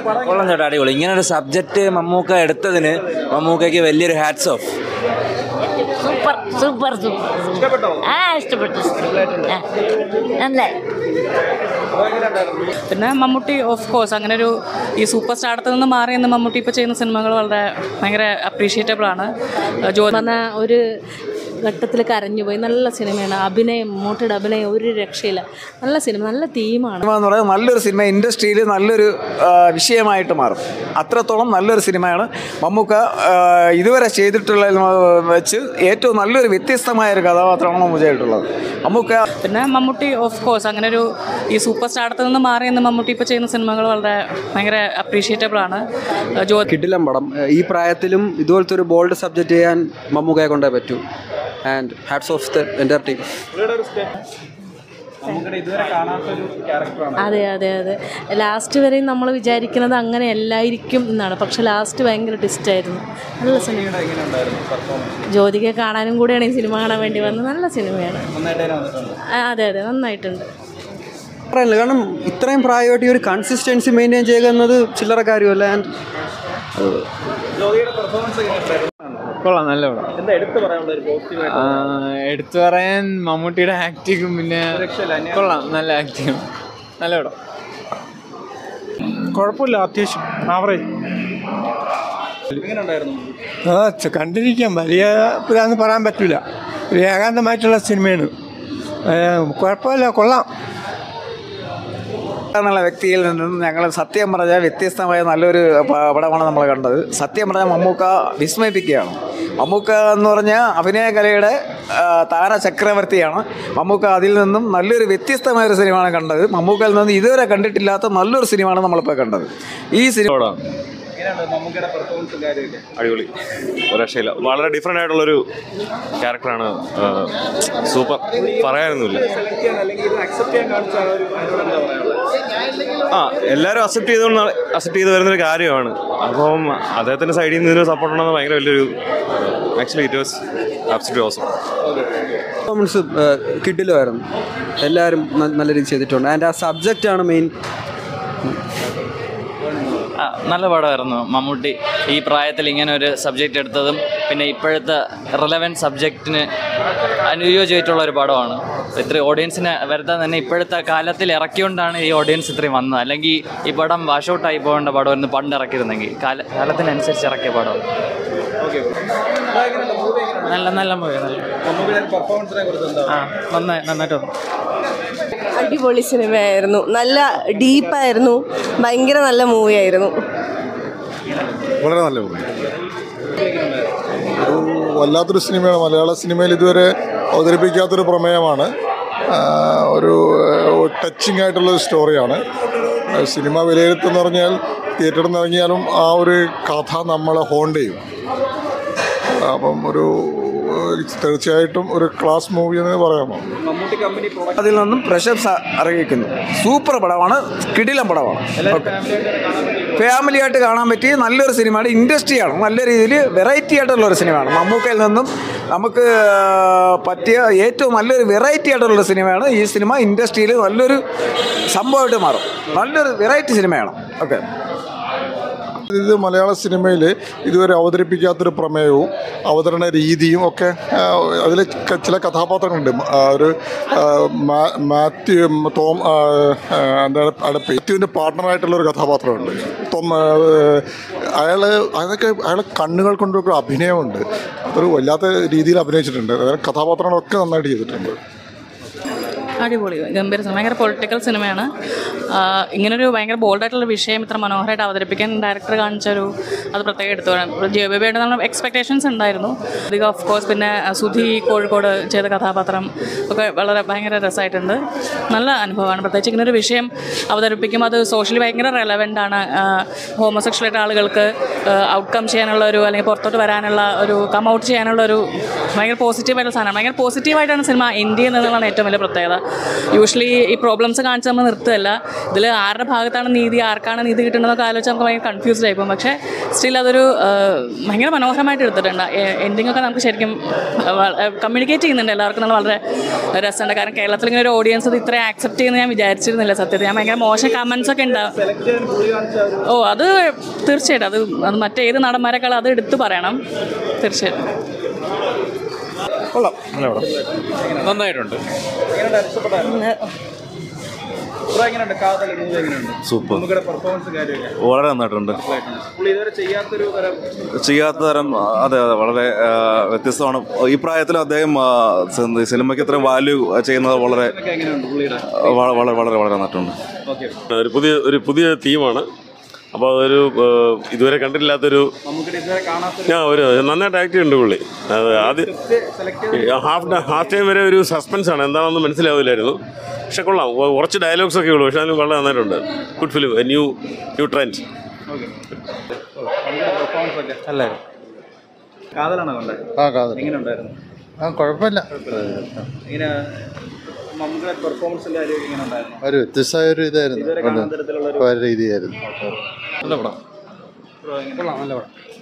കൊള്ളാം ചേട്ടാ അടിപൊളി ഇങ്ങനെ ഒരു സബ്ജക്റ്റ് മമ്മൂക്ക എടുത്തതിന് മമ്മൂക്കയ്ക്ക് വലിയൊരു hats off super super super ആ ഇഷ്ടപ്പെട്ടു ആ, നല്ല പിന്നെ മമ്മൂട്ടി ഓഫ് കോഴ്സ് അങ്ങനെ ഒരു ഈ സൂപ്പർ സ്റ്റാർത്തിൽ നിന്ന് മാറി നിന്ന് മമ്മൂട്ടി ഇപ്പോൾ ചെയ്യുന്ന സിനിമകൾ വളരെ ഭയങ്കര അപ്രീഷിയേറ്റബിൾ ആണ് ജോ പറഞ്ഞ ഒരു ഘട്ടത്തിൽ കരഞ്ഞുപോയി നല്ല സിനിമയാണ് അഭിനയം മമ്മൂട്ടിയുടെ അഭിനയം ഒരു രക്ഷയില്ല നല്ല സിനിമ നല്ല തീമാണ് സിനിമ എന്ന് പറയുന്നത് നല്ലൊരു സിനിമ ഇൻഡസ്ട്രിയിൽ നല്ലൊരു ആ, വിഷയമായിട്ട് മാറും അത്രത്തോളം നല്ലൊരു സിനിമയാണ് മമ്മൂക്ക ആ, ഇതുവരെ ചെയ്തിട്ടുള്ള വെച്ച് ഏറ്റവും നല്ലൊരു വ്യത്യസ്തമായ ഒരു കഥാപാത്രമാണ് മമ്മൂക്ക ചെയ്തിട്ടുള്ളത് മമ്മൂക്ക പിന്നെ മമ്മൂട്ടി ഓഫ് കോഴ്സ് അങ്ങനെ ഒരു ഈ സൂപ്പർ സ്റ്റാർത്തിൽ നിന്ന് മാറി നിന്ന് മമ്മൂട്ടി ഇപ്പോൾ ചെയ്യുന്ന സിനിമകൾ വളരെ ഭയങ്കര അപ്രീഷിയേറ്റബിൾ ആണ് ജോ കിടിലം പടം ഈ പ്രായത്തിലും ഇതുപോലത്തെ ഒരു ബോൾഡ് സബ്ജക്റ്റ് ചെയ്യാൻ മമ്മൂക്കയെ കൊണ്ടേ പറ്റൂ ആൻഡ് ഹാറ്റ്സ് ഓഫ് ദ എൻ്റെ ടീം അതെ അതെ അതെ ലാസ്റ്റ് വരെയും നമ്മൾ വിചാരിക്കുന്നത് അങ്ങനെ അല്ലായിരിക്കും എന്നാണ് പക്ഷെ ലാസ്റ്റ് ഭയങ്കര ട്വിസ്റ്റ് ആയിരുന്നു നല്ല സിനിമ ജ്യോതികയെ കാണാനും കൂടെയാണ് ഈ സിനിമ കാണാൻ വേണ്ടി വന്നത് നല്ല സിനിമയാണ് ആ, അതെ അതെ നന്നായിട്ടുണ്ട് പറയാനില്ല കാരണം ഇത്രയും പ്രായമായിട്ട് ഈ ഒരു കൺസിസ്റ്റൻസി മെയിൻറ്റെയിൻ ചെയ്യുക എന്നത് ചില്ലറ കാര്യമല്ല ആൻഡ് കൊള്ളാം നല്ല പടം ആ, എടുത്തു പറയാൻ മമ്മൂട്ടിയുടെ ആക്ടിങ്ങും പിന്നെ കൊള്ളാം നല്ല ആക്ടിങ്ങും നല്ല പടം കുഴപ്പമില്ല അത്യാവശ്യം ആവറേജ് ആ ച- കണ്ടിരിക്കാം വലിയ ഇതാന്ന് പറയാൻ പറ്റില്ല ഒരു ഏകാന്തമായിട്ടുള്ള സിനിമയാണ് ഏ, കുഴപ്പമില്ല കൊള്ളാം എന്നുള്ള വ്യക്തിയിൽ നിന്നും ഞങ്ങൾ സത്യം പറഞ്ഞാൽ വ്യത്യസ്തമായ നല്ലൊരു പ- പടമാണ് നമ്മൾ കണ്ടത് സത്യം പറഞ്ഞാൽ മമ്മൂക്ക വിസ്മയിപ്പിക്കുകയാണ് മമ്മൂക്ക എന്ന് പറഞ്ഞാൽ അഭിനയ കലയുടെ ആ, താര ചക്രവർത്തിയാണ് മമ്മൂക്ക അതിൽ നിന്നും നല്ലൊരു വ്യത്യസ്തമായ ഒരു സിനിമയാണ് കണ്ടത് മമ്മൂക്കയിൽ നിന്ന് ഇതുവരെ കണ്ടിട്ടില്ലാത്ത നല്ലൊരു സിനിമയാണ് നമ്മളിപ്പോൾ കണ്ടത് ഈ സിനിമ അടിപൊളി ഒരു രക്ഷയില്ല വളരെ ഡിഫറെൻ്റ് ആയിട്ടുള്ളൊരു ക്യാരക്ടറാണ് സൂപ്പർ പറയാനൊന്നുമില്ല ആ എല്ലാവരും അക്സെപ്റ്റ് ചെയ്തുകൊണ്ട് അക്സെപ്റ്റ് ചെയ്ത് വരുന്നൊരു കാര്യമാണ് അപ്പം അദ്ദേഹത്തിൻ്റെ സൈഡിൽ നിന്ന് ഇതിന് സപ്പോർട്ട് ഉണ്ടെന്ന് ഭയങ്കര വലിയൊരു actually it was absolute awesome performance കിഡിലുമായിരുന്നു എല്ലാവരും ന- നല്ല രീതിയിൽ ചെയ്തിട്ടുണ്ട് ആൻഡ് ആ സബ്ജക്റ്റാണ് മെയിൻ ആ, നല്ല പടമായിരുന്നു മമ്മൂട്ടി ഈ പ്രായത്തിൽ ഇങ്ങനെ ഒരു സബ്ജക്റ്റ് എടുത്തതും പിന്നെ ഇപ്പോഴത്തെ റിലവൻറ്റ് സബ്ജക്റ്റിന് അനുയോജ്യമായിട്ടുള്ള ഒരു പടമാണ് ഇത്ര ഓഡിയൻസിനെ വരുത്താൻ തന്നെ ഇപ്പോഴത്തെ കാലത്തിൽ ഇറക്കിയോണ്ടാണ് ഈ ഓഡിയൻസ് ഇത്രയും വന്നത് അല്ലെങ്കിൽ ഈ പടം വാഷ് ഔട്ടായി പോകേണ്ട പടമായിരുന്നു പണ്ട് ഇറക്കിയിരുന്നെങ്കിൽ കാല കാലത്തിനനുസരിച്ച് ഇറക്കിയ പടം നല്ല നല്ല മൂവി ആ നന്നായി നന്നായിട്ട് വന്നു അടിപൊളി സിനിമയായിരുന്നു നല്ല ഡീപ്പായിരുന്നു ഭയങ്കര നല്ല മൂവിയായിരുന്നു വളരെ നല്ല മൂവി ഒരു വല്ലാത്തൊരു സിനിമയാണ് മലയാള സിനിമയിൽ ഇതുവരെ അവതരിപ്പിക്കാത്തൊരു പ്രമേയമാണ് ആ, ഒരു ടച്ചിങ് ആയിട്ടുള്ളൊരു സ്റ്റോറിയാണ് ആ, സിനിമ വിലയിരുത്തുന്ന പറഞ്ഞാൽ തിയേറ്ററിൽ നിന്ന് ഇറങ്ങിയാലും ആ ഒരു കഥ നമ്മളെ ഹോണ്ട് ചെയ്യും അപ്പം ഒരു ഏഹ്, തീർച്ചയായിട്ടും ഒരു ക്ലാസ് മൂവി എന്ന് പറയാമോ അതിൽ നിന്നും പ്രശംസ അറിയിക്കുന്നു സൂപ്പർ പടമാണ് കിടിലം പടമാണ് ഫാമിലി ആയിട്ട് കാണാൻ പറ്റിയ നല്ലൊരു സിനിമയാണ് ഇൻഡസ്ട്രിയാണ് നല്ല രീതിയിൽ വെറൈറ്റി ആയിട്ടുള്ള ഒരു സിനിമയാണ് മമ്മൂക്കയിൽ നിന്നും നമുക്ക് പറ്റിയ ഏറ്റവും നല്ലൊരു വെറൈറ്റി ആയിട്ടുള്ള സിനിമയാണ് ഈ സിനിമ ഇൻഡസ്ട്രിയിൽ നല്ലൊരു സംഭവമായിട്ട് മാറും നല്ലൊരു വെറൈറ്റി സിനിമയാണ് ഓക്കെ ഇത് മലയാള സിനിമയിൽ ഇതുവരെ അവതരിപ്പിക്കാത്തൊരു പ്രമേയവും അവതരണ രീതിയും ഒക്കെ അതിൽ ചില കഥാപാത്രങ്ങളുണ്ട് ആ, ഒരു ആ, മാ- മാത്യു തോം ആ, ആ, എന്താണ് അയാളുടെ മാത്യുവിൻ്റെ പാർട്ട്ണറായിട്ടുള്ള ഒരു കഥാപാത്രമുണ്ട് തോം അയാൾ അതൊക്കെ അയാളെ കണ്ണുകൾ കൊണ്ടൊക്കെ അഭിനയമുണ്ട് അതൊരു വല്ലാത്ത രീതിയിൽ അഭിനയിച്ചിട്ടുണ്ട് അതായത് കഥാപാത്രങ്ങളൊക്കെ നന്നായിട്ട് ചെയ്തിട്ടുണ്ട് അടിപൊളി ഗംഭീര സിനിമ ഭയങ്കര പൊളിറ്റിക്കൽ സിനിമയാണ് ആ, ഇങ്ങനൊരു ഭയങ്കര ബോൾഡായിട്ടുള്ള വിഷയം ഇത്ര മനോഹരമായിട്ട് അവതരിപ്പിക്കാൻ ഡയറക്ടർ കാണിച്ചൊരു അത് പ്രത്യേകം എടുത്തു പറയാം ജയബേബിയുടെ നമ്മൾ എക്സ്പെക്ടേഷൻസ് ഉണ്ടായിരുന്നു അധികം ഓഫ് കോഴ്സ് പിന്നെ സുധി കോഴിക്കോട് ചെയ്ത കഥാപാത്രം ഒക്കെ വളരെ ഭയങ്കര രസമായിട്ടുണ്ട് നല്ല അനുഭവമാണ് പ്രത്യേകിച്ച് ഇങ്ങനൊരു വിഷയം അവതരിപ്പിക്കും അത് സോഷ്യലി ഭയങ്കര റെലവെൻ്റ് ആണ് ഹോമോസെക്ഷൽ ആയിട്ട് ആളുകൾക്ക് ഔട്ട്കം ചെയ്യാനുള്ള ഒരു അല്ലെങ്കിൽ പുറത്തോട്ട് വരാനുള്ള ഒരു കം ഔട്ട് ചെയ്യാനുള്ള ഒരു ഭയങ്കര പോസിറ്റീവായിട്ടുള്ള സാധനമാണ് ഭയങ്കര പോസിറ്റീവായിട്ടാണ് സിനിമ ഇന്ത്യയിൽ നിന്നുള്ളതാണ് ഏറ്റവും വലിയ പ്രത്യേകത യൂഷ്വലി ഈ പ്രോബ്ലംസ് കാണിച്ച് നമ്മൾ നിർത്തുകയല്ല ഇതിൽ ആരുടെ ഭാഗത്താണ് നീതി ആർക്കാണ് നീതി കിട്ടുന്നതൊക്കെ ആലോചിച്ച് നമുക്ക് ഭയങ്കര കൺഫ്യൂസ്ഡ് ആയിപ്പോകും പക്ഷേ സ്റ്റിൽ അതൊരു ആ, ഭയങ്കര മനോഹരമായിട്ട് എടുത്തിട്ടുണ്ട് എൻഡിങ് ഒക്കെ നമുക്ക് ശരിക്കും കമ്മ്യൂണിക്കേറ്റ് ചെയ്യുന്നുണ്ട് എല്ലാവർക്കും നമ്മൾ വളരെ രസമുണ്ട് കാരണം കേരളത്തിൽ ഇങ്ങനെ ഒരു ഓഡിയൻസ് ഇത് ഇത്രയും ആക്സെപ്റ്റ് ചെയ്യുന്ന ഞാൻ വിചാരിച്ചിരുന്നില്ല സത്യത്തിൽ ഞാൻ ഭയങ്കര മോശം കമൻസ് ഒക്കെ ഉണ്ടാവും ഓ അത് തീർച്ചയായിട്ടും അത് അത് മറ്റേത് നടന്മാരെക്കാളും അത് എടുത്തു പറയണം തീർച്ചയായിട്ടും കൊള്ളാം നല്ല പടം നന്നായിട്ടുണ്ട് എങ്ങനെയുണ്ട് കാതൽ മൂവി എങ്ങനെയുണ്ട് സൂപ്പർ നമുക്കിടെ പെർഫോമൻസ് കാര്യമൊക്കെ വളരെ നന്നായിട്ടുണ്ട് പുള്ളി ഇതുവരെ ചെയ്യാത്തൊരു തരം ചെയ്യാത്ത തരം അതെ അതെ വളരെ ആ, വ്യത്യസ്തമാണ് ഈ പ്രായത്തിൽ അദ്ദേഹം ആ, സി- സിനിമയ്ക്ക് ഇത്രയും വാല്യൂ ചെയ്യുന്നത് വളരെ ഒക്കെ എങ്ങനെയുണ്ട് പുള്ളിയുടെ വളരെ വളരെ വളരെ വളരെ നന്നായിട്ടുണ്ട് ഓക്കെ ഒരു പുതിയ ഒരു പുതിയ തീമാണ് അപ്പോൾ അതൊരു ഏഹ്, ഇതുവരെ കണ്ടിട്ടില്ലാത്തൊരു നമുക്കിടെ ഇതുവരെ കാണാത്തൊരു ഞാൻ ഒരു നന്നായിട്ട് ആക്ട് ചെയ്യുന്നുണ്ട് പുള്ളി അത് ആദ്യം സെലക്ട് ഹാഫ് ഹാഫ് ടൈം വരെ ഒരു സസ്പെൻസ് ആണ് എന്താണെന്ന് മനസ്സിലാവില്ലായിരുന്നു പക്ഷെ കൊള്ളാം കൊ- കുറച്ച് ഡയലോഗ്സ് ഒക്കെ ഉള്ളൂ പക്ഷെ അതിന് വളരെ നന്നായിട്ടുണ്ട് good film new new trend okay നമുക്കിടെ പെർഫോമൻസ് ഒക്കെ അല്ലായിരുന്നു കാതലാണോ കണ്ടത് ആ കാതൽ എങ്ങനെയുണ്ടായിരുന്നു ആ കുഴപ്പമില്ല ഇങ്ങനെ നമുക്കിടെ പെർഫോമൻസിന്റെ കാര്യം എങ്ങനെ ഉണ്ടായിരുന്നു ഒരു വ്യത്യസ്തമായ ഒരു ഇതായിരുന്നു ഇതുവരെ കാണാൻ തരത്തിലുള്ള ഒരു ഒരു രീതിയായിരുന്നു നല്ല പടം കൊള്ളാം നല്ല പടം